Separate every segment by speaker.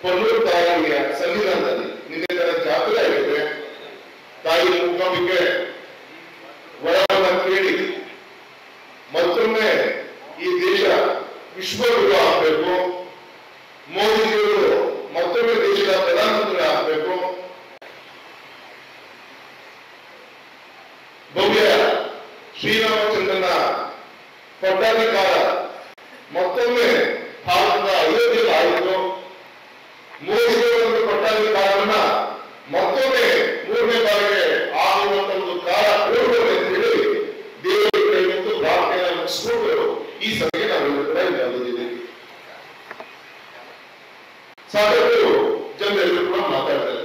Speaker 1: ಕೊಲ್ಲೂರು ತಾಯಿಯ ಸನ್ನಿಧಾನದಲ್ಲಿ ನಿನ್ನೆ ತರ ಜಾತ್ರೆ ಆಗಿದೆ ತಾಯಿ ಮುಖಾಂಬಿಕೆ ವರವನ್ನ ಕೇಳಿ ಮತ್ತೊಮ್ಮೆ ಈ ದೇಶ ವಿಶ್ವಗುರು ಆಗಬೇಕು ಮೋದಿಜಿಯವರು ಮತ್ತೊಮ್ಮೆ ದೇಶದ ಪ್ರಧಾನಮಂತ್ರಿ ಆಗಬೇಕು ಭವ್ಯ ಶ್ರೀರಾಮಚಂದ್ರನ ಪಟ್ಟಾಧಿಕಾರ ಮತ್ತೊಮ್ಮೆ ಭಾರತದ ಅಯೋಧ್ಯೆಯಲ್ಲಿ ಆಯಿತು ಮೋದಿಯವರ ಒಂದು ಪಟ್ಟಾಧಿಕಾರವನ್ನ ಮತ್ತೊಮ್ಮೆ ಮೂರನೇ ಬಾರಿಗೆ ಆಗುವಂತ ಒಂದು ಕಾಲ ಕೂಡಲೇ ಅಂತ ಹೇಳಿ ದೇವರ ಕೈ ಮತ್ತು ಪ್ರಾರ್ಥನೆ ಮುಗಿಸ್ಕೊಂಡು ಈ ಸಭೆಗೆ ನಾವೆಲ್ಲರೂ ಕೂಡ ಇಲ್ಲಿ ಬಂದಿದ್ದೀವಿ ಸಾಕಷ್ಟು ಜನರೆಲ್ಲರೂ ಕೂಡ ಮಾತಾಡ್ತಾರೆ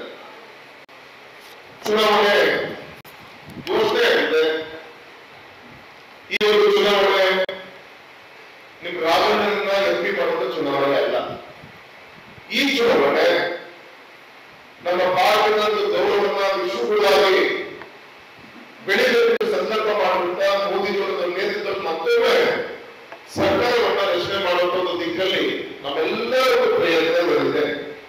Speaker 1: ಚುನಾವಣೆ ಘೋಷಣೆ ಆಗಿದೆ ಈ ಒಂದು ಚುನಾವಣೆ ನಿಮ್ ರಾಜಣ್ಣನ ಎಂ ಪಿ ಮಾಡುವಂತ ಚುನಾವಣೆ ಅಲ್ಲ ಈ ಚುನಾವಣೆ ನಮ್ಮ ಭಾರತದ ಒಂದು ಗೌರವವನ್ನ ವಿಶ್ವಗುರುವಾಗಿ ಬೆಳೆಯಬೇಕು ಸಂಕಲ್ಪ ಮಾಡುವಂತ ಮೋದಿಜಿಯವರ ನೇತೃತ್ವ ಮತ್ತೊಮ್ಮೆ ಸರ್ಕಾರವನ್ನ ರಚನೆ ಮಾಡುವಂತ ಒಂದು ದಿಕ್ಕಲ್ಲಿ ನಮ್ಮೆಲ್ಲರ ಪ್ರಯತ್ನಗಳಿದೆ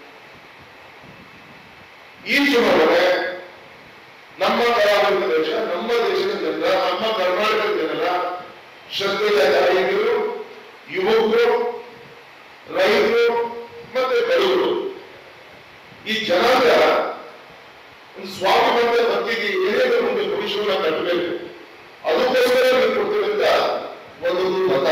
Speaker 1: ಈ ಚುನಾವಣೆ ನಮ್ಮ ಕರಾವಳಿ ದೇಶ ನಮ್ಮ ದೇಶದ ಜನರ ನಮ್ಮ ಕರ್ನಾಟಕದ ಜನರ ಶ್ರದ್ಧೆಯ ತಾಯಿಗಳು ಯುವಕರು ರೈತರು ಮತ್ತೆ ಬಡವರು ಈ ಜನಾಂಗ ಒಂದು ಸ್ವಾಭಿಮಾನದ ಬಗ್ಗೆಗೆ ಏನೇನು ಒಂದು ಭವಿಷ್ಯವನ್ನ ಕಟ್ಟಬೇಕು ಅದಕ್ಕೋಸ್ಕರ ನೀವು ಕೊಡ್ತಿರುವಂತ ಒಂದೊಂದು ಮತ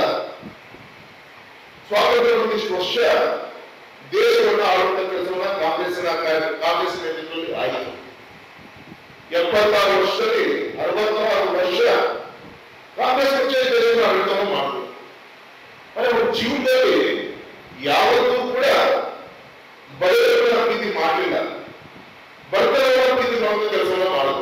Speaker 1: ಸ್ವಾತಂತ್ರ್ಯ ಒಂದಿಷ್ಟು ವರ್ಷ ದೇಶವನ್ನು ಆಳುವಂತ ಕೆಲಸವನ್ನ ಕಾಂಗ್ರೆಸ್ಸಿನ ಕ- ಕಾಂಗ್ರೆಸ್ ನೇತೃತ್ವದಲ್ಲಿ ಆಯಿತು ಎಪ್ಪತ್ತಾರು ವರ್ಷದಲ್ಲಿ ಅರವತ್ತಾರು ವರ್ಷ ಕಾಂಗ್ರೆಸ್ ಪಕ್ಷ ಈ ದೇಶವನ್ನು ಆಡಳಿತವನ್ನು ಮಾಡಿದ್ರು ಆದ್ರೆ ಅವ್ರ ಜೀವನದಲ್ಲಿ ಯಾವತ್ತೂ ಕೂಡ ಬಡವರನ್ನ ಪ್ರೀತಿ ಮಾಡಲಿಲ್ಲ ಬಡತನವನ್ನ ಪ್ರೀತಿ ಮಾಡುವಂತ ಕೆಲಸವನ್ನ ಮಾಡಿದ್ರು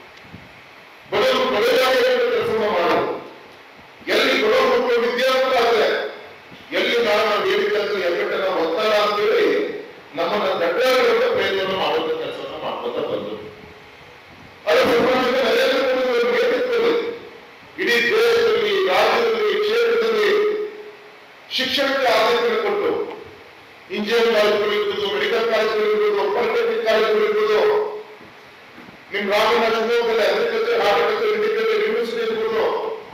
Speaker 1: ಬಡವರು ಬಡವರಾಗಿ ಕೆಲಸವನ್ನ ಮಾಡಿದ್ರು ಎಲ್ಲಿ ಬಡವರು ಮಕ್ಕಳು ವಿದ್ಯಾವಂತರ ಆದ್ರೆ ಎಲ್ಲಿ ನಾನು ಹೇಳಿದ್ರೆ ಎಲ್ಗಟ್ಟನ ಒತ್ತಡ ಅಂತೇಳಿ ನಮ್ಮನ್ನ ದಡ್ಡಾಗಿರುವಂತ ಪ್ರಯತ್ನ ಮಾಡುವಂತ ಕೆಲಸವನ್ನ ಮಾಡ್ಕೊತ ಬಂದ್ರು ಅದು ಸಮಾಜದ ನರೇಂದ್ರ ಮೋದಿ ಅವರ ನೇತೃತ್ವದಲ್ಲಿ ಇಡೀ ದೇಶದಲ್ಲಿ ರಾಜ್ಯದಲ್ಲಿ ಕ್ಷೇತ್ರದಲ್ಲಿ ಶಿಕ್ಷಣಕ್ಕೆ ಆದ್ಯತೆ ಕೊಟ್ಟು ಇಂಜಿನಿಯರಿಂಗ್ ಕಾಲೇಜುಗಳಿರ್ಬೋದು ಮೆಡಿಕಲ್ ಕಾಲೇಜುಗಳಿರ್ಬೋದು ಪಾಲಿಟೆಕ್ನಿಕ್ ಕಾಲೇಜುಗಳಿರ್ಬೋದು ನಿಮ್ ಗ್ರಾಮೀಣ ಶಿವಮೊಗ್ಗದಲ್ಲಿ ಅಗ್ರಿಕಲ್ಚರ್ ಹಾರ್ಟಿಕಲ್ಚರ್ ಇಂಟಿಗ್ರೇಟೆಡ್ ಯೂನಿವರ್ಸಿಟಿ ಇರ್ಬೋದು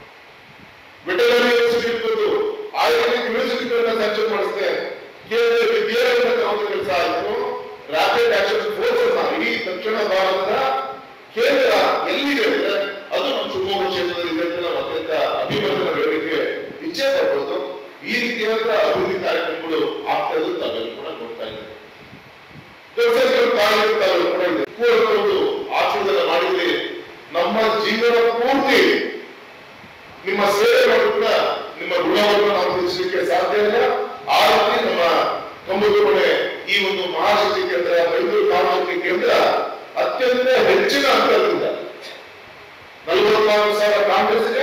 Speaker 1: ವೆಟರ್ನರಿ ಯೂನಿವರ್ಸಿಟಿ ಇರ್ಬೋದು ಆಯುರ್ವೇದಿಕ್ ಯೂನಿವರ್ಸಿಟಿಗಳನ್ನ ಸ್ಯಾಂಕ್ಷನ್ ಮಾಡಿಸಿದೆ ಕೇಂದ್ರ ವಿದ್ಯಾಲಯದ ಒಂದು ಕೆಲಸ ಆಯಿತು ರ್ಯಾಪಿಡ್ ಆಕ್ಷನ್ ಫೋರ್ಸ್ ಅನ್ನ ಇಡೀ ದಕ್ಷಿಣ ಭಾರತದ ಕೇಂದ್ರ ಎಲ್ಲಿದೆ ಅಂದ್ರೆ ಅದು ನಮ್ಮ ಶಿವಮೊಗ್ಗ ಕ್ಷೇತ್ರದಲ್ಲಿ ಇದೆ ಅಂತ ನಾವು ಅತ್ಯಂತ ಅಭಿಮತನ ಹೇಳಲಿಕ್ಕೆ ಇಚ್ಛೆ ಪಡ್ಬೋದು ಈ ರೀತಿಯಾದ ಅಭಿವೃದ್ಧಿ ಕಾರ್ಯಕ್ರಮಗಳು ಆಗ್ತಾ ಇರೋದು ತಾವೆಲ್ಲರೂ ಕೂಡ ನೋಡ್ತಾ ಇದ್ದೀವಿ ವ್ಯವಸಾಯಗಳು ಕಾಯಿಲೆ ತಾವೆಲ್ಲರೂ ಕೂಡ ಇದೆ ಕೂಡಕೊಂಡು ಆಶೀರ್ವಾದ ಮಾಡಿದ್ರೆ ನಮ್ಮ ಜೀವನ ಪೂರ್ತಿ ನಿಮ್ಮ ಸೇವೆ ಮಾಡಿದ್ರು ಕೂಡ ನಿಮ್ಮ ಋಣವನ್ನು ನಾವು ತೀರಿಸಲಿಕ್ಕೆ ಸಾಧ್ಯ ಇಲ್ಲ ಆ ರೀತಿ ನಮ್ಮ ಕಂಬುಗೂಡೆ ಈ ಒಂದು ಮಹಾಶಕ್ತಿ ಕೇಂದ್ರ ಮೈಸೂರು ಮಹಾಶಕ್ತಿ ಕೇಂದ್ರ ಅತ್ಯಂತ ಹೆಚ್ಚಿನ ಅಂತರದಿಂದ ನಲವತ್ನಾಲ್ಕು ಸಾವಿರ ಕಾಂಗ್ರೆಸ್ಗೆ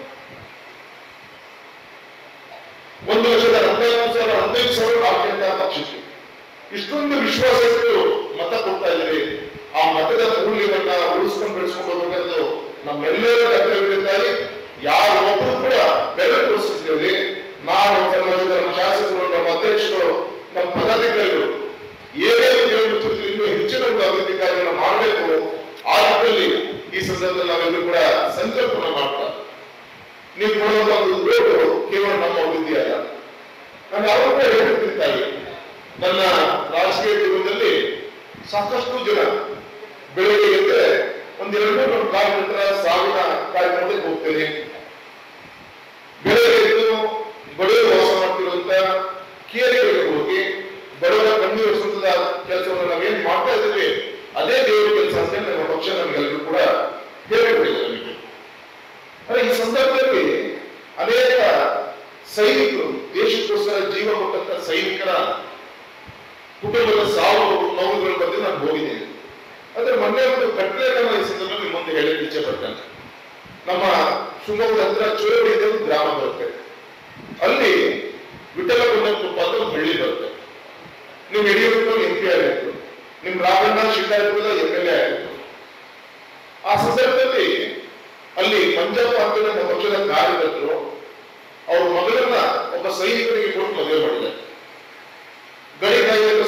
Speaker 1: ಒಂದು ಲಕ್ಷದ ಹದಿನೈದು ಸಾವಿರ ಹದಿನೈದು ಸಾವಿರ ಭಾರತೀಯ ಪಕ್ಷಕ್ಕೆ ಇಷ್ಟೊಂದು ವಿಶ್ವಾಸ ಇಟ್ಟು ಮತ ಕೊಡ್ತಾ ಇದ್ದೀವಿ ಆ ಮತದ ಮೌಲ್ಯವನ್ನ ಉಳಿಸ್ಕೊಂಡು ಬೆಳೆಸ್ಕೊಂಡು ಹೋಗ್ಬೇಕಾದ್ರು ನಮ್ಮೆಲ್ಲರ ಕರ್ತವ್ಯಗಳಿದ್ದಾಗಿ ಯಾರು ಒಬ್ಬರು ಕೂಡ ಬೆಲೆ ತೋರಿಸಿದ್ದೇವೆ ನಾವು ಸಮಾಜದ ನಮ್ಮ ಶಾಸಕರು ನಮ್ಮ ಅಧ್ಯಕ್ಷರು ನಮ್ಮ ಪದಾಧಿಕಾರಿಗಳು ಏನೇನು ಕಿಲೋಮೀಟರ್ ಇನ್ನೂ ಹೆಚ್ಚಿನ ಒಂದು ಅಭಿವೃದ್ಧಿ ಕಾರ್ಯವನ್ನು ಮಾಡಬೇಕು ಆ ನಿಟ್ಟಿನಲ್ಲಿ ಈ ಸಂದರ್ಭದಲ್ಲಿ ನಾವೆಲ್ಲರೂ ಕೂಡ ಸಂಕಲ್ಪನ ಮಾಡ್ತಾ ನೀವು ಕೊಡುವಂತ ಒಂದು ಓಟು ಕೇವಲ ನಮ್ಮ ಅಭಿವೃದ್ಧಿ ಅಲ್ಲ ನಾನು ಯಾವಾಗ ಹೇಳ್ತಿರ್ತಾರೆ ನನ್ನ ರಾಜಕೀಯ ಜೀವನದಲ್ಲಿ ಸಾಕಷ್ಟು ಜನ ಬೆಳಿಗ್ಗೆ ಎದ್ದರೆ ಒಂದ್ ಎರಡು ಮೂರು ಕಿಲೋಮೀಟರ್ ಸಾವಿರ ಕಾರ್ಯಕ್ರಮಕ್ಕೆ ಹೋಗ್ತೇನೆ ಬೆಳಗ್ಗೆ ಎದ್ದು ಬಡವರು ವಾಸ ಮಾಡ್ತಿರುವಂತ ಕೇರಿಗಳಿಗೆ ಹೋಗಿ ಬಡವರ ಕಣ್ಣು ಒರೆಸುವಂತ ಕೆಲಸವನ್ನು ನಾವೇನ್ ಮಾಡ್ತಾ ಇದ್ದೀವಿ ಅದೇ ದೇವರ ಕೆಲಸ ಅಂತ ನಮ್ಮ ಪಕ್ಷ ನಮಗೆಲ್ಲರೂ ಕೂಡ ಹೇಳಿಬಿಟ್ಟಿದೆ ನಮಗೆ ಆದ್ರೆ ಈ ಸಂದರ್ಭದಲ್ಲಿ ಅನೇಕ ಸೈನಿಕರು ದೇಶಕ್ಕೋಸ್ಕರ ಜೀವ ಕೊಟ್ಟಂತ ಸೈನಿಕರ ಕುಟುಂಬದ ಸಾವು ನೋವುಗಳ ಬಗ್ಗೆ ನಾನು ಹೋಗಿದ್ದೇನೆ ಆದ್ರೆ ಮೊನ್ನೆ ಒಂದು ಘಟನೆಗಳನ್ನ ಈ ಸಂದರ್ಭದಲ್ಲಿ ನಿಮ್ಮ ಮುಂದೆ ಹೇಳಕ್ಕೆ ಇಚ್ಛೆ ಪಡ್ತೇನೆ ನಮ್ಮ ಶಿವಮೊಗ್ಗದ ಹತ್ರ ಚೋಳಿ ಇದೆ ಒಂದು ಗ್ರಾಮ ಬರುತ್ತೆ ಅಲ್ಲಿ ವಿಠಲ ಕುಂದಪ್ಪ ಅಂತ ಒಂದು ಹಳ್ಳಿ ಬರುತ್ತೆ ನೀವು ಯಡಿಯೂರಪ್ಪ ಎಂ ಪಿ ಆಗಿತ್ತು ನಿಮ್ ರಾಮಣ್ಣ ಶಿಕಾರಿಪುರದ ಎಂ ಎಲ್ ಎ ಆಗಿತ್ತು ಆ ಸಂದರ್ಭದಲ್ಲಿ ಅಲ್ಲಿ ಮಂಜಪ್ಪ ಅಂತ ನಮ್ಮ ಪಕ್ಷದ ಕಾರ್ಯಕರ್ತರು ಅವ್ರ ಮಗಳನ್ನ ಒಬ್ಬ ಸೈನಿಕನಿಗೆ ಕೊಟ್ಟು ಮದುವೆ ಮಾಡಿದ್ದಾರೆ ಗಡಿ ಕಾಯುವಂತ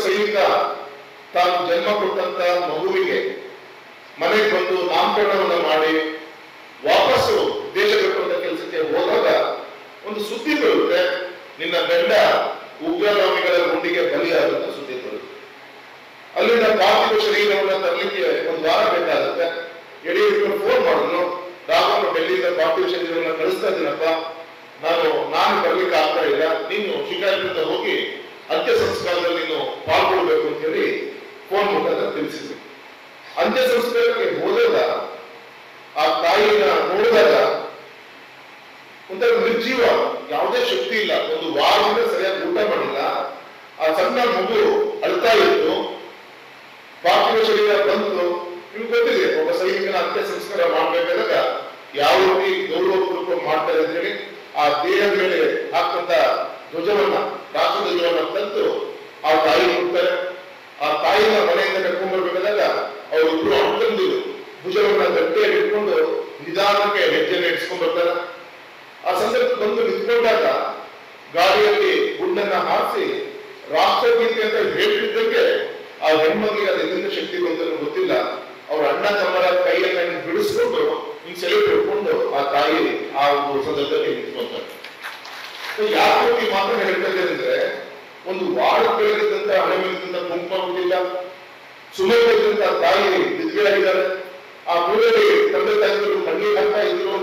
Speaker 1: ಸೈನಿಕ ತಾನು ಜನ್ಮ ಕೊಟ್ಟಂತ ಮಗುವಿಗೆ ಮನೆಗೆ ಬಂದು ನಾಮಕರಣವನ್ನ ಮಾಡಿ ವಾಪಸ್ಸು ದೇಶ ಕಟ್ಟುವಂತ ಕೆಲಸಕ್ಕೆ ಹೋದಾಗ ಒಂದು ಸುದ್ದಿ ಬರುತ್ತೆ ನಿನ್ನ ಗಂಡ ಉಗ್ರಗಾಮಿಗಳ ಗುಂಡಿಗೆ ಬಲಿಯಾದಂತ ಸುದ್ದಿ ಬರುತ್ತೆ ಅಲ್ಲಿಂದ ಪಾರ್ಥಿವ ಶರೀರವನ್ನ ತರಲಿಕ್ಕೆ ಒಂದು ವಾರ ಬೇಕಾಗುತ್ತೆ ಯಡಿಯೂರಪ್ಪ ಫೋನ್ ಮಾಡಿದ್ರು ರಾಘವನ ಡೆಲ್ಲಿಯಿಂದ ಪಾರ್ಥಿವ ಶರೀರವನ್ನ ಕಳಿಸ್ತಾ ಇದ್ದೀನಪ್ಪ ನಾನು ನಾನು ಬರ್ಲಿಕ್ಕೆ ಆಗ್ತಾ ಇಲ್ಲ ನೀನು ಶಿಕಾರಿಯಿಂದ ಹೋಗಿ ಅಂತ್ಯ ಸಂಸ್ಕಾರದಲ್ಲಿ ನೀನು ಪಾಲ್ಗೊಳ್ಬೇಕು ಅಂತ ಹೇಳಿ ಫೋನ್ ಮುಖಾಂತರ ತಿಳಿಸಿದ್ರು ಅಂತ್ಯ ಸಂಸ್ಕಾರಕ್ಕೆ ಹೋದಾಗ ಆ ತಾಯಿನ ನೋಡಿದಾಗ ಒಂಥರ ನಿರ್ಜೀವ ಯಾವುದೇ ಶಕ್ತಿ ಇಲ್ಲ ಒಂದು ವಾರದಿಂದ ಸರಿಯಾಗಿ ಊಟ ಮಾಡಿಲ್ಲ ಆ ಸಣ್ಣ ಮಗು ಅಳ್ತಾ ಇತ್ತು ಪಾರ್ಥಿವ ಶರೀರ ಬಂತು ನಿಮ್ಗೆ ಗೊತ್ತಿದೆ ಒಬ್ಬ ಸೈನಿಕನ ಅಂತ್ಯ ಸಂಸ್ಕಾರ ಮಾಡ್ಬೇಕಾದಾಗ ಯಾವ ರೀತಿ ಗೌರವಪೂರ್ವಕ ಮಾಡ್ತಾರೆ ಅಂತ ಹೇಳಿ ಆ ದೇಹದ ಮೇಲೆ ಹಾಕಂತ ಧ್ವಜವನ್ನ ರಾಷ್ಟ್ರ ಧ್ವಜವನ್ನ ತಂದು ಆ ತಾಯಿ ಕೊಡ್ತಾರೆ ಆ ತಾಯಿನ ಮನೆಯಿಂದ ಕರ್ಕೊಂಡ್ ಬರ್ಬೇಕಾದಾಗ ಅವರಿಬ್ರು ಅಣ್ಣಂದು ಭುಜವನ್ನ ಗಟ್ಟಿಯಾಗಿ ಇಟ್ಕೊಂಡು ನಿಧಾನಕ್ಕೆ ಹೆಜ್ಜೆನ ಇಡ್ಸ್ಕೊಂಡ್ ಬರ್ತಾರೆ ಆ ಸಂದರ್ಭ ಬಂದು ನಿಂತ್ಕೊಂಡಾಗ ಗಾಡಿಯಲ್ಲಿ ಗುಂಡನ್ನ ಹಾರಿಸಿ ರಾಷ್ಟ್ರಗೀತೆ ಅಂತ ಹೇಳ್ತಿದ್ದಕ್ಕೆ ಆ ಹೆಣ್ಮಗಳಿಗೆ ಅದು ಎಲ್ಲಿಂದ ಶಕ್ತಿ ಬಂತ ಗೊತ್ತಿಲ್ಲ ಅವ್ರ ಅಣ್ಣ ತಮ್ಮರ ಕೈಯನ್ನ ಹಿಂಗ್ ಬಿಡಿಸ್ಕೊಂಡು ಹಿಂಗ್ ಸೆಲೆಕ್ಟ್ ಹಿಡ್ಕೊಂಡು ಆ ತಾಯಿ ಆ ಒಂದು ಸಂದರ್ಭದಲ್ಲಿ ನಿಂತ್ಕೊಂತಾರೆ So ಯಾಕೆ ಈ ಮಾತನ್ನ ಹೇಳ್ತಾ ಇದ್ದೇನೆ ಅಂದ್ರೆ ಒಂದು ವಾರ ಬೆಳಗಿದ್ದಂತ ಹಣೆ ಮೇಲಿದ್ದಂತ ಕುಂಕುಮ ಬಿಟ್ಟಿಲ್ಲ ಸುಮೈದಂತ ತಾಯಿ ವಿದ್ವೆ ಆಗಿದ್ದಾರೆ ಆ ಮೂಲೆಯಲ್ಲಿ ತಂದೆ ತಾಯಿಗಳು ಕಣ್ಣೀರ್ ಹಾಕ್ತಾ ಇದ್ರು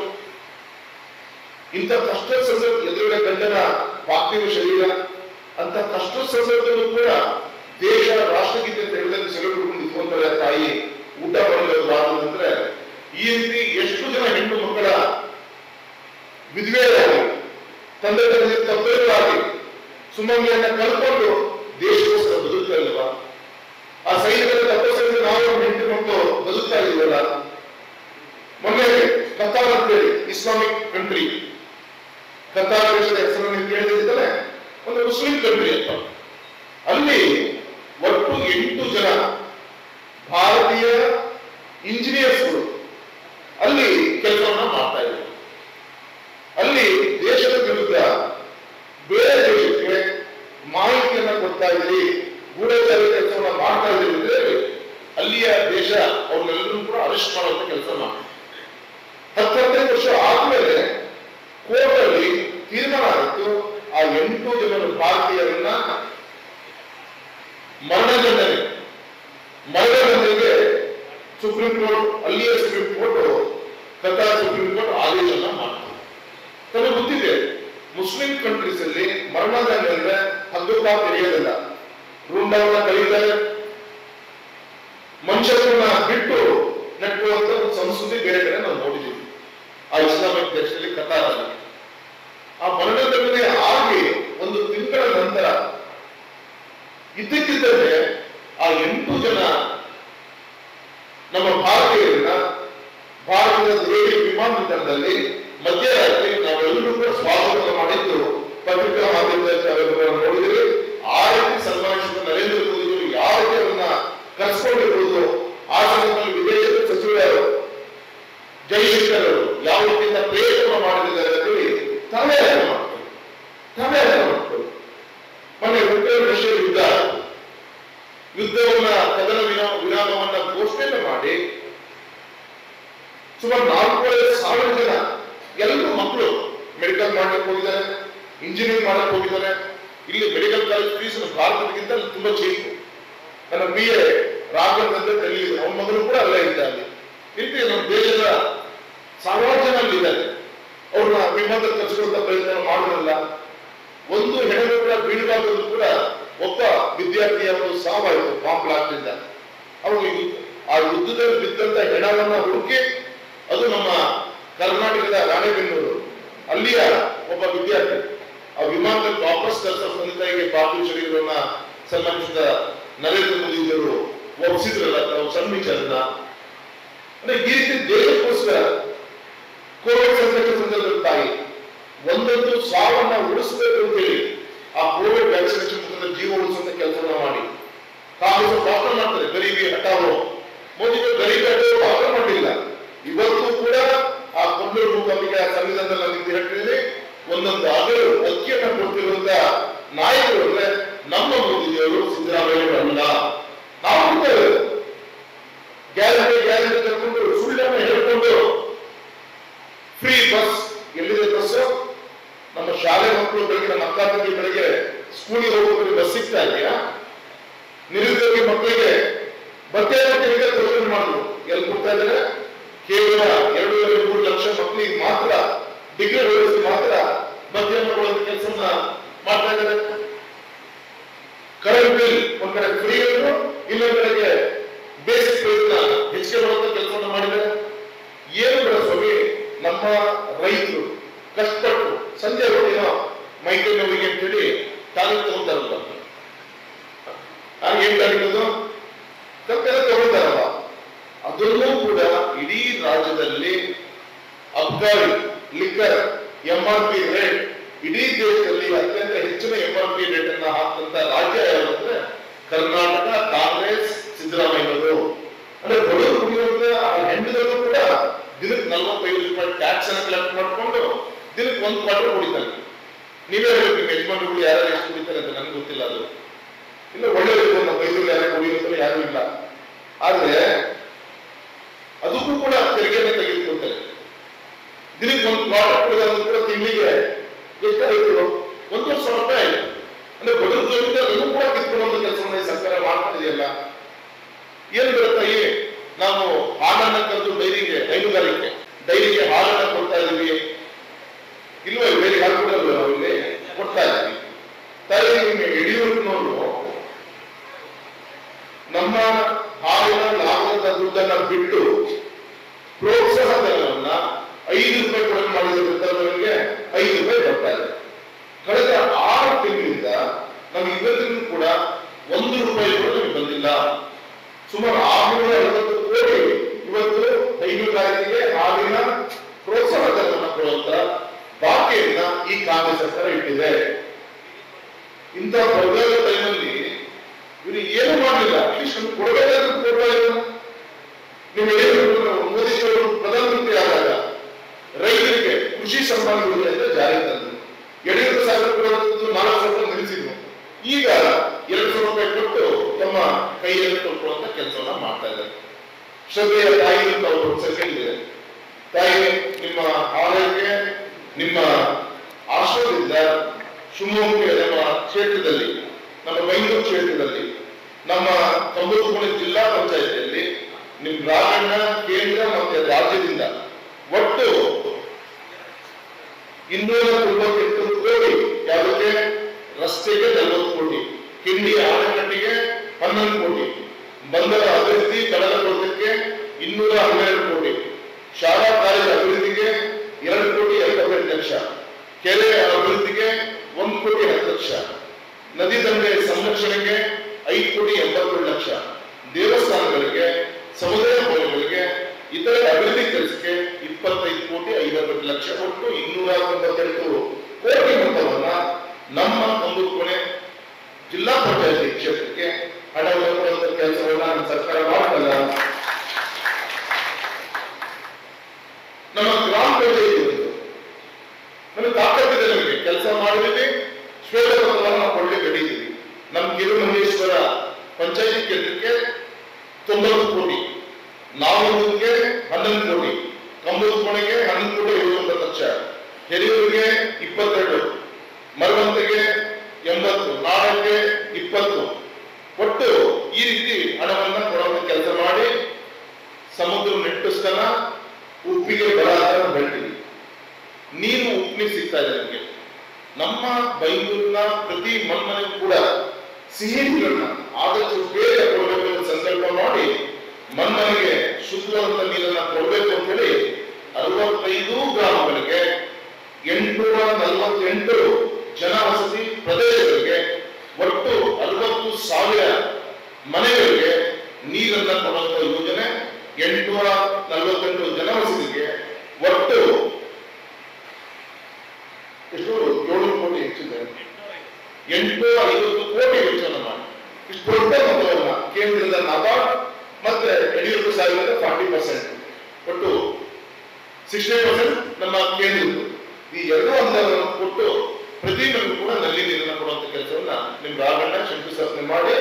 Speaker 1: ಇಂಥ ಕಷ್ಟ ಸಂದರ್ಭ ಎದುರುಗಡೆ ಗಂಡನ ಪಾರ್ಥಿವ ಶರೀರ ಅಂತ ಕಷ್ಟ ಸಂದರ್ಭದಲ್ಲೂ ಕೂಡ ದೇಶ ರಾಷ್ಟ್ರಗೀತೆ ಅಂತ ಹೇಳಿದ್ರೆ ಸೆಲೆಬ್ರೇಟ್ ಹಿಡ್ಕೊಂಡು ನಿಂತ್ಕೊಂತಾರೆ ಆ ತಾಯಿ ಊಟ ಮಾಡಲು ಅಂದ್ರೆ ಈ ರೀತಿ ಎಷ್ಟು ಜನ ಹೆಣ್ಣು ಮಕ್ಕಳ ವಿಧವೆಯಾಗಿ ತಂದೆ ತಂದೆ ತಪ್ಪೇರಾಗಿ ಸುಮಂಗಿಯನ್ನ ಕಳ್ಕೊಂಡು ದೇಶಕ್ಕೋಸ್ಕರ ಬದುಕ್ತಾ ಇಲ್ವಾ ಆ ಸೈನಿಕರ ತಪಸ್ಸನ್ನು ನಾವು ನಮ್ಮ ಹೆಂಡತಿ ಮಕ್ಕಳು ಬದುಕ್ತಾ ಇದೀವಲ್ಲ ಮೊನ್ನೆ ಕತಾರ್ ಅಂತೇಳಿ ಇಸ್ಲಾಮಿಕ್ ಕಂಟ್ರಿ ಕತಾರ್ ದೇಶದ ಹೆಸರನ್ನು ನೀವು ಕೇಳಿದಿದ್ದಾನೆ ಒಂದು ಮುಸ್ಲಿಂ ಕಂಟ್ರಿ ಅಂತ ಅಲ್ಲಿ ಒಟ್ಟು ಎಂಟು ಜನ ಭಾರತೀಯ ಇಂಜಿನಿಯರ್ಸ್ಗಳು ಅಲ್ಲಿ ಕೆಲಸವನ್ನ ಮಾಡ್ತಾ ಇದ್ದಾರೆ ಅಲ್ಲಿ ದೇಶದ ವಿರುದ್ಧ ಬೇರೆ ದೇಶಕ್ಕೆ ಮಾಹಿತಿಯನ್ನ ಕೊಡ್ತಾ ಇದ್ದೀರಿ ಗೂಢಚಾರಿ ಕೆಲಸವನ್ನ ಮಾಡ್ತಾ ಇದ್ದೀರಿ ಅಂದ್ರೆ ಅಲ್ಲಿಯ ದೇಶ ಅವ್ರನ್ನೆಲ್ಲರೂ ಕೂಡ ಅರೆಸ್ಟ್ ಮಾಡುವಂತ ಕೆಲಸ ಮಾಡ್ತಾರೆ ಹತ್ತು ಹದಿನೈದು ವರ್ಷ ಆದ್ಮೇಲೆ ಕೋರ್ಟ್ ಅಲ್ಲಿ ತೀರ್ಮಾನ ಆಯಿತು ಆ ಎಂಟು ಜನ ಭಾರತೀಯರನ್ನ ಮರಣದಂಡನೆ ಮರಣದಂಡನೆಗೆ ಸುಪ್ರೀಂ ಕೋರ್ಟ್ ಅಲ್ಲಿಯ supreme court Qatar supreme court ಆದೇಶನ ಮಾಡ್ತಾರೆ ತಮಗೆ ಗೊತ್ತಿದೆ ಮುಸ್ಲಿಂ ಕಂಟ್ರೀಸ್ ಅಲ್ಲಿ ಮರಣದಂಡ ಅಂದ್ರೆ ಹಗ್ಗಪ್ಪ ತೆರೆಯೋದಿಲ್ಲ ವೃಂದಾವನ ಕರೀತಾರೆ ಮನುಷ್ಯರನ್ನ ಬಿಟ್ಟು ನೆಟ್ಟುವಂತ ಒಂದು ಸಂಸ್ಕೃತಿ ಬೇರೆ ಕಡೆ ನಾವು ನೋಡಿದ್ದೀವಿ ಆ ಇಸ್ಲಾಮಿಕ್ ದೇಶದಲ್ಲಿ ಕತಾರಲ್ಲಿ ಆ ಮರಣದಂಡನೆ ಆಗಿ ಒಂದು ತಿಂಗಳ ನಂತರ ಇದ್ದಕ್ಕಿದ್ದಂತೆ ಆ ಎಂಟು ಜನ ನಮ್ಮ ಭಾರತೀಯರನ್ನ ಭಾರತದ ದೆಹಲಿ ವಿಮಾನ ನಿಲ್ದಾಣದಲ್ಲಿ ಮಧ್ಯರಾತ್ರಿ ನಾವೆಲ್ಲರೂ ಕೂಡ ಸ್ವಾಗತ ಮಾಡಿದ್ದು ಪತ್ರಿಕಾ ಮಾಧ್ಯಮದಲ್ಲಿ ನಾವೆಲ್ಲರೂ ನೋಡಿದ್ವಿ ಆ ರೀತಿ ಸನ್ಮಾನಿಸಿದ ನರೇಂದ್ರ ಮೋದಿಗಳು ಯಾವ ರೀತಿ ಅವರನ್ನ ಕರೆಸ್ಕೊಂಡಿರುವುದು ಆ ಸಂದರ್ಭದಲ್ಲಿ ವಿದೇಶದ ಸಚಿವರು ಜೈಶಂಕರ್ ಅವರು ಯಾವ ರೀತಿಯಿಂದ ಪ್ರಯತ್ನ ಮಾಡಿದ್ದಾರೆ ಅಂತ ಹೇಳಿ ತಾವೇ ಅರ್ಥ ಮಾಡ್ತಾರೆ ತಾವೇ ಅರ್ಥ ಮಾಡ್ತಾರೆ ಮೊನ್ನೆ ಉಕ್ರೇನ್ ರಷ್ಯಾ ಯುದ್ಧ ಯುದ್ಧವನ್ನ ಕದನ ವಿರಾ- ವಿರಾಮವನ್ನ ಘೋಷಣೆ ಮಾಡಿ ಸುಮಾರು ನಾಲ್ಕೂವರೆ ಸಾವಿರ ಜನ ಎಲ್ಲರೂ ಮಕ್ಕಳು ಮೆಡಿಕಲ್ ಮಾಡಕ್ಕೆ ಹೋಗಿದ್ದಾರೆ ಇಂಜಿನಿಯರಿಂಗ್ ಮಾಡಕ್ಕೆ ಹೋಗಿದ್ದಾರೆ ಇಲ್ಲಿ ಮೆಡಿಕಲ್ ಕಾಲೇಜ್ ಫೀಸ್ ಭಾರತಕ್ಕಿಂತ ಅಲ್ಲಿ ತುಂಬಾ ಚೀಪ್ ನನ್ನ ಬಿ ಎ ರಾಘವ್ ಅಂತ ಡೆಲ್ಲಿ ಅವನ ಮಗನು ಕೂಡ ಅಲ್ಲೇ ಇದ್ದ ಅಲ್ಲಿ ಇಲ್ಲಿ ನಮ್ಮ ದೇಶದ ಸಾವಿರಾರು ಜನ ಅಲ್ಲಿ ಇದ್ದಾರೆ ಅವ್ರನ್ನ ವಿಮಾನದಲ್ಲಿ ಕರ್ಸ್ಕೊಳ್ಳುವಂತ ಪ್ರಯತ್ನ ಮಾಡೋದಿಲ್ಲ ಒಂದು ಹೆಣ್ಣು ಕೂಡ ಬೀಳುವಾಗಲೂ ಕೂಡ ಒಬ್ಬ ವಿದ್ಯಾರ್ಥಿಯ ಒಂದು ಸಾವಾಯಿತು ಬಾಂಬ್ ಬ್ಲಾಸ್ಟ್ ಇಂದ ಅವಾಗ ಯುದ್ಧ- ಆ ಯುದ್ಧದಲ್ಲಿ ಬಿದ್ದಂತ ಹೆಣವನ್ನ ಹುಡುಕಿ ಅದು ನಮ್ಮ ಕರ್ನಾಟಕದ ರಾಣೆಬೆನ್ನೂರು ಅಲ್ಲಿಯ ಒಬ್ಬ ವಿದ್ಯಾರ್ಥಿ ಆ ವಿಮಾನದಲ್ಲಿ ವಾಪಸ್ ಕರೆಸ ತಂದೆ ತಾಯಿಗೆ ಪಾರ್ಥಿವ ಶರೀರವನ್ನ ಸನ್ಮಾನಿಸಿದ ನರೇಂದ್ರ ಮೋದಿಜಿಯವರು ಒಪ್ಪಿಸಿದ್ರಲ್ಲ ತಾವು ಸಣ್ಣ ವಿಚಾರನ ಅಂದ್ರೆ ಈ ರೀತಿ ದೇಶಕ್ಕೋಸ್ಕರ ಕೋವಿಡ್ ಸಂಕಟ ಸಂದರ್ಭದಲ್ಲಿ ತಾಯಿ ಒಂದೊಂದು ಸಾವನ್ನ ಉಳಿಸಬೇಕು ಅಂತೇಳಿ ಆ ಕೋವಿಡ್ ವ್ಯಾಕ್ಸಿನೇಷನ್ ಮುಖಾಂತರ ಜೀವ ಉಳಿಸುವಂತ ಕೆಲಸವನ್ನ ಮಾಡಿ ಕಾಂಗ್ರೆಸ್ ಭಾಷಣ ಮಾಡ್ತಾರೆ ಗರೀಬಿ ಹಟಾವೋ ಮೋದಿಗಳು ಗರೀಬಿ ಹಟಾವೋ ಭಾಷಣ ಮಾಡಲಿಲ್ಲ ಇವತ್ತು ಕೂಡ ಆ ಕೊಲ್ಲೂರು ಭೂಕಂಪಿಗೆ ಆ ಸಂವಿಧಾನದಲ್ಲಿ ನಾನು ನಿಮ್ಗೆ ಹೇಳ್ತೀನಿ ಒಂದೊಂದು ಹಗಲು ಅಕ್ಕಿಯನ್ನ ಕೊಡ್ತಿರುವಂತ ನಾಯಕರು ಅಂದ್ರೆ ನಮ್ಮ ಮೋದಿಜಿ ಮೋದಿಜಿಯವರು ಸಿದ್ದರಾಮಯ್ಯ ಅಲ್ಲ ನಾವು ಬಿಡ್ತೇವೆ ಗ್ಯಾರಂಟಿ ಗ್ಯಾರಂಟಿ ಕರ್ಕೊಂಡು ಸುಳ್ಳನ್ನ ಹೇಳ್ಕೊಂಡು ಫ್ರೀ ಬಸ್ ಎಲ್ಲಿದೆ ಬಸ್ ನಮ್ಮ ಶಾಲೆ ಮಕ್ಕಳು ಬೆಳಿಗ್ಗೆ ನಮ್ಮ ಅಕ್ಕ ತಂಗಿ ಬೆಳಿಗ್ಗೆ ಸ್ಕೂಲಿಗೆ ಹೋಗೋದ್ರೆ ಬಸ್ ಸಿಗ್ತಾ ಇದೆಯಾ ನಿರುದ್ಯೋಗಿ ಮಕ್ಕಳಿಗೆ ಬಟ್ಟೆ ಮಕ್ಕಳಿಗೆ ಯೋಜನೆ ಮಾಡಿದ್ರು ಎಲ್ಲಿ ಕೊಡ್ತಾ ಇದ್ದಾರೆ ಕೇವಲ ಎರಡೂವರೆ ಮೂರು ಲಕ್ಷ ಮಕ್ಕಳಿಗೆ ಮಾತ್ರ ಡಿಗ್ರಿ ಓದಿಸಿ ಮಾತ್ರ ಭತ್ಯೆಯನ್ನು ಕೊಡುವಂತ ಕೆಲಸವನ್ನ ಮಾಡ್ತಾ ಇದ್ದಾರೆ ಕರೆಂಟ್ ಬಿಲ್ ಒಂದ್ ಕಡೆ ಫ್ರೀ ಇದ್ರು ಇನ್ನೊಂದ್ ಕಡೆಗೆ ಬೇಸಿಕ್ ಪ್ರಯತ್ನ ಹೆಚ್ಚಿಗೆ ಮಾಡುವಂತ ಕೆಲಸವನ್ನ ಮಾಡಿದ್ದಾರೆ ಏನು ಬೇಡ ಸ್ವಾಮಿ ನಮ್ಮ ರೈತರು ಕಷ್ಟಪಟ್ಟು ಸಂಜೆ ಹೊತ್ತಿನ ಮೈಕೈ ನೋವಿಗೆ ಅಂತೇಳಿ ಟಾನಿಕ್ ತಗೊಂತಾರಲ್ಲ ಹಾಗೆ ಏನ್ ಟಾನಿಕ್ ಕಪ್ಪೆಲ್ಲ ತಗೊಳ್ತಾರಲ್ಲ ಅದನ್ನೂ ಕೂಡ ಇಡೀ ರಾಜ್ಯದಲ್ಲಿ ಅಬ್ಕಾರಿ liquor M R P rate ಇಡೀ ದೇಶದಲ್ಲಿ ಅತ್ಯಂತ ಹೆಚ್ಚಿನ ಎಂ ಆರ್ ಪಿ ರೇಟ್ ಅನ್ನ ಹಾಕಂತ ರಾಜ್ಯ ಯಾವುದು ಅಂದ್ರೆ ಕರ್ನಾಟಕ ಕಾಂಗ್ರೆಸ್ ಸಿದ್ದರಾಮಯ್ಯವರು ಅಂದ್ರೆ ಬಡವರು ಕುಡಿಯುವಂತ ಆ ಹೆಂಡದಲ್ಲೂ ಕೂಡ ದಿನಕ್ಕೆ ನಲವತ್ತೈದು ರೂಪಾಯಿ ಟ್ಯಾಕ್ಸ್ ಅನ್ನ ಕಲೆಕ್ಟ್ ಮಾಡ್ಕೊಂಡು ದಿನಕ್ಕೆ ಒಂದು ಕ್ವಾರ್ಟರ್ ಕುಡಿತಾರೆ ನೀವೇ ಹೇಳ್ಬೇಕು ನಿಮ್ಮ ಯಜಮಾನರುಗಳು ಯಾರು ಎಷ್ಟು ಕುಡಿತಾರೆ ಅಂತ ನನಗೆ ಗೊತ್ತಿಲ್ಲ ಅದು ಇಲ್ಲ ಒಳ್ಳೆ ನಮ್ಮ ಮೈಸೂರಲ್ಲಿ ಯಾರು ಕುಡಿಯುತ್ತಾರೆ ಯಾರು ಇಲ್ಲ ಆದ್ರೆ ಅದಕ್ಕೂ ಕೂಡ ತೆರಿಗೆಯನ್ನು ತೆಗೆದುಕೊಳ್ತಾರೆ ದಿನಕ್ಕೆ ಒಂದು ಪ್ರಾಡಕ್ಟ್ ಕುಡಿಯೋದು ಕೂಡ ತಿಂಗಳಿಗೆ ಎಷ್ಟಾಯಿತು ಒಂದೂವರೆ ಸಾವಿರ ರೂಪಾಯಿ ಆಯ್ತು ಅಂದ್ರೆ ಬಡವರು ಜೊತೆ ಅದನ್ನು ಕೂಡ ಕಿತ್ಕೊಳ್ಳುವಂತ ಕೆಲಸವನ್ನ ಈ ಸರ್ಕಾರ ಮಾಡ್ತಾ ಇದೆಯಲ್ಲ ಏನ್ ಬರುತ್ತಾಯಿ ನಾವು ಹಾಲನ್ನ ಕರೆದು ಡೈರಿಗೆ ಹೈನುಗಾರಿಕೆ ಡೈರಿಗೆ ಹಾಲನ್ನ ಕೊಡ್ತಾ ಇದೀವಿ ಇಲ್ವೇ ಬೇರೆ ಹಾಲು ಕೊಡಲ್ವ ನಾವು ಇಲ್ಲಿ ಕೊಡ್ತಾ ಇದೀವಿ ತಾಯಿ ನಿಮಗೆ ಯಡಿಯೂರಪ್ಪನವರು ನಮ್ಮ ಹಾಲಿನ ಲಾಭದ ದುಡ್ಡನ್ನ ಬಿಟ್ಟು ಪ್ರೋತ್ಸಾಹ ಧನವನ್ನ ಐದು ರೂಪಾಯಿ ಕೊಡಲು ಮಾಡಿದ ನಮಗೆ ಐದು ರೂಪಾಯಿ ಬರ್ತಾ ಇದೆ ಕಳೆದ ಆರು ತಿಂಗಳಿಂದ ನಮ್ಗೆ ಇವತ್ತಿಗೂ ಕೂಡ ಒಂದು ರೂಪಾಯಿ ಕೂಡ ನಮಗೆ ಬಂದಿಲ್ಲ ಸುಮಾರು ಆರುನೂರ ಐವತ್ತು ಕೋಟಿ ಇವತ್ತು ಹೈನುಗಾರಿಕೆಗೆ ಹಾಲಿನ ಪ್ರೋತ್ಸಾಹ ಧನವನ್ನು ಕೊಡುವಂತ ಬಾಕಿಯನ್ನ ಈ ಕಾಂಗ್ರೆಸ್ ಸರ್ಕಾರ ಇಟ್ಟಿದೆ ಇಂಥ ಬರಗಾಲ ಟೈಮಲ್ಲಿ ಇವರು ಏನು ಮಾಡಲಿಲ್ಲ ಅಟ್ಲೀಸ್ಟ್ ನಮ್ಗೆ ಕೊಡಬೇಕಾದ್ರೆ ಕೊಡ್ತಾ ಇಲ್ಲ ನೀವು ಹೇಳಿದ್ರು ಮೋದಿಜಿಯವರು ಪ್ರಧಾನಮಂತ್ರಿ ಆದಾಗ ರೈತರಿಗೆ ಕೃಷಿ ಸನ್ಮಾನ ಯೋಜನೆ ಅಂತ ಜಾರಿ ತಂದ್ರು ಯಡಿಯೂರಪ್ಪ ಸಾಹೇಬರು ಕೊಡುವಂಥದ್ದು ನಾಲ್ಕು ಸಾವಿರ ರೂಪಾಯಿ ನಿಲ್ಲಿಸಿದ್ರು ಈಗ ಎರಡು ಸಾವಿರ ರೂಪಾಯಿ ಕೊಟ್ಟು ತಮ್ಮ ಕೈಯಲ್ಲಿ ಕೊಟ್ಟುವಂತ ಕೆಲಸವನ್ನ ಮಾಡ್ತಾ ಇದ್ದಾರೆ ಶ್ರದ್ಧೆಯ ತಾಯಿ ತಾವು ಪ್ರೋತ್ಸಾಹಿಸಿದೆ ತಾಯಿ ನಿಮ್ಮ ಆರೋಗ್ಯ ನಿಮ್ಮ ಆಶ್ರಯದಿಂದ ಶಿವಮೊಗ್ಗ ನಮ್ಮ ಕ್ಷೇತ್ರದಲ್ಲಿ ನಮ್ಮ ಮೈಸೂರು ಕ್ಷೇತ್ರದಲ್ಲಿ ನಮ್ಮ ಕಂಬೂರುಕೋಣೆ ಜಿಲ್ಲಾ ಪಂಚಾಯತಿಯಲ್ಲಿ ನಿಮ್ ರಾಜಣ್ಣ ಕೇಂದ್ರ ಮತ್ತೆ ರಾಜ್ಯದಿಂದ ಒಟ್ಟು ಇನ್ನೂರ ತೊಂಬತ್ತೆಂಟು ಕೋಟಿ ಯಾವುದಕ್ಕೆ ರಸ್ತೆಗೆ ನಲವತ್ತು ಕೋಟಿ ಕಿಂಡಿ ಆಣೆಕಟ್ಟಿಗೆ ಹನ್ನೊಂದು ಕೋಟಿ ಬಂದರ ಅಭಿವೃದ್ಧಿ ಕಡಲ ಕೊಡೋದಕ್ಕೆ ಇನ್ನೂರ ಹನ್ನೆರಡು ಕೋಟಿ ಶಾಲಾ ಕಾಲೇಜು ಅಭಿವೃದ್ಧಿಗೆ ಎರಡು ಕೋಟಿ ಎಪ್ಪತ್ತೆಂಟು ಲಕ್ಷ ಕೆರೆ ಅಭಿವೃದ್ಧಿಗೆ ಒಂದು ಕೋಟಿ ಹತ್ತು ಲಕ್ಷ ನದಿ ದಂಡೆ ಸಂರಕ್ಷಣೆಗೆ ಐದು ಕೋಟಿ ಎಂಬತ್ತೇಳು ಲಕ್ಷ ದೇವಸ್ಥಾನಗಳಿಗೆ ಸಮುದಾಯ ಭವನಗಳಿಗೆ ಇತರೆ ಅಭಿವೃದ್ಧಿ ಕೆಲಸಕ್ಕೆ ಇಪ್ಪತ್ತೈದು ಕೋಟಿ ಐವತ್ತೆಂಟು ಲಕ್ಷ ಒಟ್ಟು ಇನ್ನೂರ ತೊಂಬತ್ತೆಂಟು ಕೋಟಿ ಮೊತ್ತವನ್ನ ನಮ್ಮ ಕಂಬೂರ್ಕೊನೆ ಜಿಲ್ಲಾ ಪಂಚಾಯತಿ ಕ್ಷೇತ್ರಕ್ಕೆ ಹಣವನ್ನು ಕೊಡುವಂತ ಕೆಲಸವನ್ನ ನಮ್ಮ ಸರ್ಕಾರ ಮಾಡಲ್ಲ ನಮ್ಮ ಗ್ರಾಮ ಪಂಚಾಯತಿ ಇವತ್ತು ನಮಗೆ ತಾಕತ್ತಿದೆ ನಮಗೆ ಕೆಲಸ ಮಾಡಿದೀವಿ ಶ್ವೇತಪತ್ರವನ್ನು ನಾವು ಕೊಡ್ಲಿಕ್ಕೆ ಹಿಡಿದೀವಿ ನಮ್ಮ ಕಿರುಮಹೇಶ್ವರ ಪಂಚಾಯತಿ ಕೇಂದ್ರಕ್ಕೆ ತೊಂಬತ್ತು ಕೋಟಿ ನಾವೂರಿಗೆ ಹನ್ನೊಂದು ಕೋಟಿ ಕಂಬೂರ್ಕೊಣೆಗೆ ಹನ್ನೊಂದು ಕೋಟಿ ಐವತ್ತೊಂಬತ್ತು ಲಕ್ಷ ಹಿರಿಯೂರಿಗೆ ಇಪ್ಪತ್ತೆರಡು ಮರವಂತಿಗೆ ಎಂಬತ್ತು ನಾಡಕ್ಕೆ ಇಪ್ಪತ್ತು ಒಟ್ಟು ಈ ರೀತಿ ಹಣವನ್ನ ಕೊಡುವಂತ ಕೆಲಸ ಮಾಡಿ ಸಮುದ್ರ ನೆಟ್ಟಿಸ್ತಾನ ಉಪ್ಪಿಗೆ ಬರಾದ ಬೆಳ್ತೀವಿ ನೀರು ಉಪ್ಪಿ ಸಿಗ್ತಾ ಇದೆ ನಮಗೆ ನಮ್ಮ ಬೈಂದೂರಿನ ಪ್ರತಿ ಮನ್ಮನೆಗೂ ಕೂಡ ಸಿಹಿ ನೀರನ್ನ ಆದಷ್ಟು ಬೇಗ ಕೊಡಬೇಕು ಅಂತ ಸಂಕಲ್ಪ ಮಾಡಿ ಮನ್ಮನೆಗೆ ಶುದ್ಧವಾದ ನೀರನ್ನ ಕೊಡಬೇಕು ಅಂತ ಹೇಳಿ ಅರವತ್ತೈದು ಗ್ರಾಮಗಳಿಗೆ ಎಂಟುನೂರ ನಲವತ್ತೆಂಟು ಜನವಸತಿ ಪ್ರದೇಶಗಳಿಗೆ ಒಟ್ಟು ಅರವತ್ತು ಸಾವಿರ ಮನೆಗಳಿಗೆ ನೀರನ್ನ ಕೊಡುವಂತ ಯೋಜನೆ ಎಂಟುನೂರ ನಲವತ್ತೆಂಟು ಜನವಸತಿಗೆ ಒಟ್ಟು ಎಷ್ಟು ಏಳು ಕೋಟಿ ಹೆಚ್ಚಿದೆ ಎಂಟುನೂರ ಐವತ್ತು ಕೋಟಿ ವೆಚ್ಚವನ್ನು ಮಾಡಿ ಇಷ್ಟು ದೊಡ್ಡ ಮೊತ್ತವನ್ನ ಕೇಂದ್ರದ ನಬಾರ್ಡ್ ಮತ್ತೆ ಯಡಿಯೂರಪ್ಪ ಸಾಹೇಬರ ಫಾರ್ಟಿ ಪರ್ಸೆಂಟ್ ಒಟ್ಟು ಸಿಕ್ಸ್ಟಿ ಪರ್ಸೆಂಟ್ ನಮ್ಮ ಕೇಂದ್ರದ್ದು ಈ ಎರಡು ಅನುದಾನವನ್ನು ಕೊಟ್ಟು ಪ್ರತಿ ಮನೆಗೂ ಕೂಡ ನಲ್ಲಿ ನೀರನ್ನು ಕೊಡುವಂತ ಕೆಲಸವನ್ನ ನಿಮ್ ರಾಘಣ್ಣ ಶಂಕುಸ್ಥಾಪನೆ ಮಾಡಿ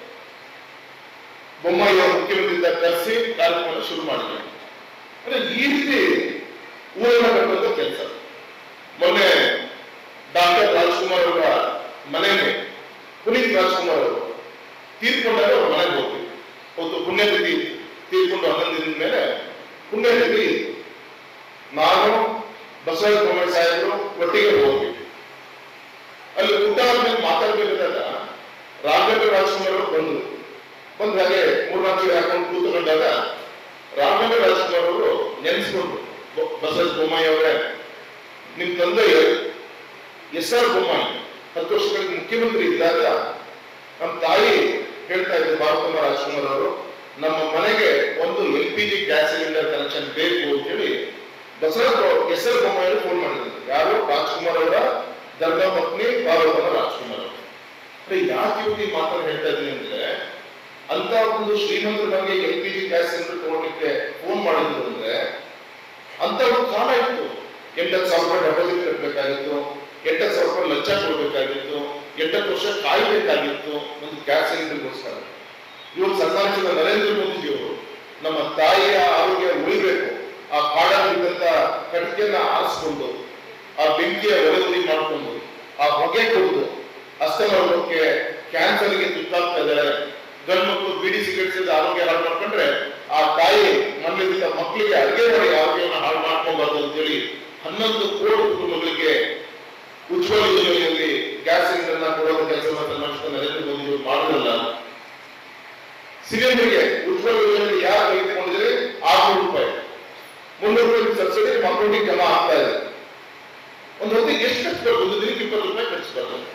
Speaker 1: ಬೊಮ್ಮಾಯಿ ಅವರು ಮುಖ್ಯಮಂತ್ರಿಯಿಂದ ಕರೆಸಿ ಕಾರ್ಯಕ್ರಮ ಶುರು ಮಾಡಿದ್ರು ಅಂದ್ರೆ ಈ ರೀತಿ ಊರನ್ನ ಕಟ್ಟುವಂತ ಕೆಲಸ ಮೊನ್ನೆ ಡಾಕ್ಟರ್ ರಾಜ್ಕುಮಾರ್ ಅವರ ಮನೆಗೆ ಪುನೀತ್ ರಾಜ್ಕುಮಾರ್ ಅವರು ತೀರ್ಕೊಂಡಾಗ ಅವ್ರ ಮನೆಗೆ ಹೋಗ್ತೀವಿ ಅವತ್ತು ಪುಣ್ಯತಿಥಿ ತೀರ್ಕೊಂಡು ಹನ್ನೊಂದು ದಿನದ ಮೇಲೆ ಪುಣ್ಯತಿಥಿ ನಾನು ಬಸವರಾಜ ಬೊಮ್ಮಾಯಿ ಸಾಹೇಬರು ಒಟ್ಟಿಗೆ ಹೋಗ್ತೀವಿ ಅಲ್ಲಿ ಊಟ ಆದ್ಮೇಲೆ ಮಾತಾಡ್ಬೇಕಾದಾಗ ರಾಘವೇಂದ್ರ ರಾಜ್ಕುಮಾರ್ ಅವರು ಬಂದ್ರು ಬಂದು ಹಾಗೆ ಮೂರ್ನಾಲ್ಕು ಹಾಕೊಂಡು ಕೂತ್ಕೊಂಡಾಗ ರಾಘವೇಂದ್ರ ರಾಜ್ಕುಮಾರ್ ಅವರು ನೆನೆಸ್ಕೊಂಡ್ರು ಬ- ಬಸವರಾಜ ಬೊಮ್ಮಾಯಿ ಅವರೇ ನಿಮ್ ತಂದೆ ಎಸ್ ಆರ್ ಬೊಮ್ಮಾಯಿ ಹತ್ತು ವರ್ಷಗಳಿಗೆ ಮುಖ್ಯಮಂತ್ರಿ ಇದ್ದಾಗ ನಮ್ಮ ತಾಯಿ ಹೇಳ್ತಾ ಇದ್ರು ಭಾರತಮ್ಮ ರಾಜ್ಕುಮಾರ್ ಅವರು ನಮ್ಮ ಮನೆಗೆ ಒಂದು L P G gas cylinder connection ಬೇಕು ಅಂತೇಳಿ Basavaraja S R Bommai phone ಮಾಡಿದ್ರು ಯಾರು ರಾಜ್ಕುಮಾರ್ ಅವರ ಧರ್ಮ ಪತ್ನಿ ಭಾರತಮ್ಮ ರಾಜ್ಕುಮಾರ್ ಅವರು ಅಂದ್ರೆ ಯಾಕೆ ಇವ್ರು ಈ ಮಾತನ್ನು ಹೇಳ್ತಾ ಇದ್ದೀನಿ ಅಂದ್ರೆ ಅಂತ ಒಂದು ಶ್ರೀಮಂತರ ಬಗ್ಗೆ L P G gas cylinder ತಗೊಳ್ಳಿಕ್ಕೆ ಫೋನ್ ಮಾಡಿದ್ರು ಅಂದ್ರೆ ಅಂತ ಒಂದು ಕಾಲ ಇತ್ತು ಎಂಟತ್ತು ಸಾವಿರ ರೂಪಾಯಿ ಡೆಪಾಸಿಟ್ ಕಟ್ಟಬೇಕಾಗಿತ್ತು ಎಂಟತ್ತು ಸಾವಿರ ರೂಪಾಯಿ ಲಂಚ ಕೊಡಬೇಕಾಗಿತ್ತು ಎಂಟತ್ತು ವರ್ಷ ಕಾಯ್ಬೇಕಾಗಿತ್ತು ಒಂದು ಗ್ಯಾಸ್ ಸಿಲಿಂಡರ್ಗೋಸ್ಕರ ಇವರು ಸನ್ಮಾನಿಸಿದ ನರೇಂದ್ರ ಮೋದಿಜಿಯವರು ನಮ್ಮ ತಾಯಿಯ ಆರೋಗ್ಯ ಉಳಿಬೇಕು ಆ ಕಾಡಲ್ಲಿದ್ದಂತ ಕಟ್ಟಿಗೆಯನ್ನ ಆರಿಸ್ಕೊಂಡು ಆ ಬೆಂಕಿಯ ಒಳಗುರಿ ಮಾಡಿಕೊಂಡು ಆ ಹೊಗೆ ಕುಡಿದು ಅಸ್ತಮರೋಗಕ್ಕೆ ಕ್ಯಾನ್ಸರ್ಗೆ ತುತ್ತಾಗ್ತಾ ಇದ್ದಾರೆ ಗಂಡು ಮಕ್ಕಳು ಬಿಡಿ ಸಿಗರೇಟ್ ಆರೋಗ್ಯ ಹಾಳು ಮಾಡ್ಕೊಂಡ್ರೆ ಆ ತಾಯಿ ಮನೆಯಲ್ಲಿದ್ದ ಮಕ್ಕಳಿಗೆ ಅಡುಗೆ ಮಾಡಿ ಆರೋಗ್ಯವನ್ನು ಹಾಳು ಮಾಡ್ಕೊಬಾರ್ದು ಅಂತೇಳಿ ಹನ್ನೊಂದು ಕೋಟಿ ಕುಟುಂಬಗಳಿಗೆ ಉಜ್ವಲ ಯೋಜನೆಯಲ್ಲಿ ಗ್ಯಾಸ್ ಸಿಲಿಂಡರ್ನ ಕೊಡುವ ಕೆಲಸವನ್ನು ಸನ್ಮಾನಿಸಿದ ನರೇಂದ್ರ ಮೋದಿ ಅವರು ಮಾಡಿರಲ್ಲ ಸಿಲಿಂಡರ್ಗೆ ಉಜ್ವಲ ಯೋಜನೆಯಲ್ಲಿ ಯಾರು ತೆಗೆದುಕೊಂಡಿದ್ರೆ ಆರ್ನೂರು ರೂಪಾಯಿ ಮುನ್ನೂರು ರೂಪಾಯಿ ಸಬ್ಸಿಡಿ ಅಕೌಂಟಿಗೆ ಜಮಾ ಆಗ್ತಾ ಇದೆ ಒಂದು ಹೊತ್ತಿಗೆ ಎಷ್ಟು ಖರ್ಚು ಒಂದು ದಿನಕ್ಕೆ ಇಪ್ಪತ್ತು ರೂಪಾಯಿ ಖರ್ಚು ಬರ್ತದೆ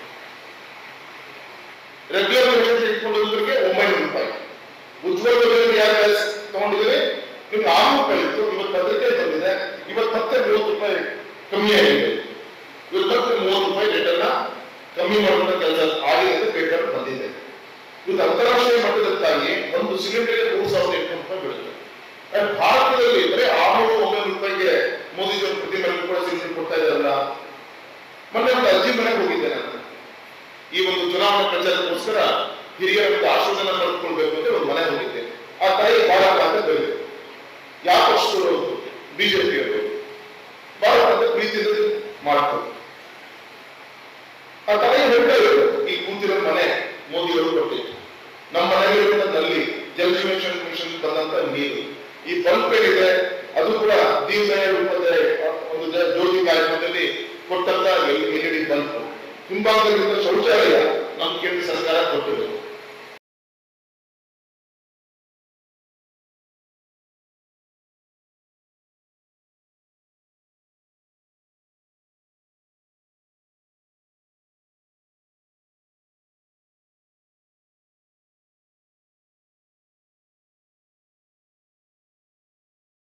Speaker 1: ರೆಗ್ಯುಲರ್ ಯೋಜನೆ ತೆಗೆದುಕೊಂಡಿದ್ದರಿಗೆ ಒಂಬೈನೂರು ರೂಪಾಯಿ ಉಜ್ವಲ ಯೋಜನೆ ಯಾರು ಗ್ಯಾಸ್ ತಗೊಂಡಿದ್ರೆ ನಿಮ್ಗೆ ಆರ್ನೂರು ರೂಪಾಯಿ ಇತ್ತು ಇವತ್ತು ಪತ್ರಿಕೆ ಬಂದಿದೆ ಇವತ್ತು ಮತ್ತೆ ಮೂವತ್ತು ರೂಪಾಯಿ ಕಮ್ಮಿ ಆಗಿದೆ ಇವತ್ತು ಮತ್ತೆ ಮೂವತ್ತು ರೂಪಾಯಿ ರೇಟ್ ಅನ್ನ ಕಮ್ಮಿ ಮಾಡುವಂತ ಕೆಲಸ ಆಗಿದೆ ಅಂತ ಪೇಪರ್ ಬಂದಿದೆ ಇದು ಅಂತಾರಾಷ್ಟ್ರೀಯ ಮಟ್ಟದಕ್ಕಾಗಿ ಒಂದು ಸಿಲಿಂಡರ್ಗೆ ಮೂರು ಸಾವಿರದ ಎಂಟುನೂರು ರೂಪಾಯಿ ಬೀಳುತ್ತೆ ಆದ್ರೆ ಭಾರತದಲ್ಲಿ ಬರೀ ಆರ್ನೂರು ಒಂಬೈನೂರು ರೂಪಾಯಿಗೆ ಮೋದಿ ಅವರು ಪ್ರತಿ ಮನೆಗೂ ಕೂಡ ಸಿಲಿಂಡರ್ ಕೊಡ್ತಾ ಇದಾರಲ್ಲ ಮೊನ್ನೆ ಒಂದು ಅರ್ಜಿ ಮನೆಗೆ ಹೋಗಿದ್ದೆ ನಾನು ಈ ಒಂದು ಚುನಾವಣಾ ಪ್ರಚಾರಕ್ಕೋಸ್ಕರ ಹಿರಿಯರ ಒಂದು ಆಶೀರ್ವಾದನ ಪಡೆದುಕೊಳ್ಬೇಕು ಅಂತ ಒಂದು ಮನೆ ಹೋಗಿದ್ದೆ ಆ ತಾಯಿ ಭಾರತ ಅಂತ ಬೆಳೆದು ಯಾವ ಪಕ್ಷದವರು ಬಿಜೆಪಿ ಅವರು ಭಾರತ ಅಂತ ಪ್ರೀತಿಯಿಂದ ಮಾಡ್ತಾರೆ ಆ ತಾಯಿ ಹೇಳ್ತಾ ಇದ್ರು ಈ ಕೂತಿರೋ ಮನೆ ಮೋದಿ ಅವರು ಕೊಟ್ಟಿದ್ದು ನಮ್ಮ ಮನೆಗಳಿಂದ ನಲ್ಲಿ ಜಲ್ ಜೀವನ್ ಮಿಷನ್ ಬಂದಂತ ನೀರು ಈ ಬಲ್ಬ್ ಏನಿದೆ ಅದು ಕೂಡ ದೀನದಯ ರೂಪದ ಒಂದು ಜ- ಜ್ಯೋತಿ ಕಾರ್ಯಕ್ರಮದಲ್ಲಿ ಕೊಟ್ಟಂತ ಎಲ್ ಇ ಡಿ ಬಲ್ಬ್ ಹಿಂಭಾಗದಲ್ಲಿದ್ದ ಶೌಚಾಲಯ ನಮ್ಮ ಕೇಂದ್ರ ಸರ್ಕಾರ ಕೊಟ್ಟಿದೆ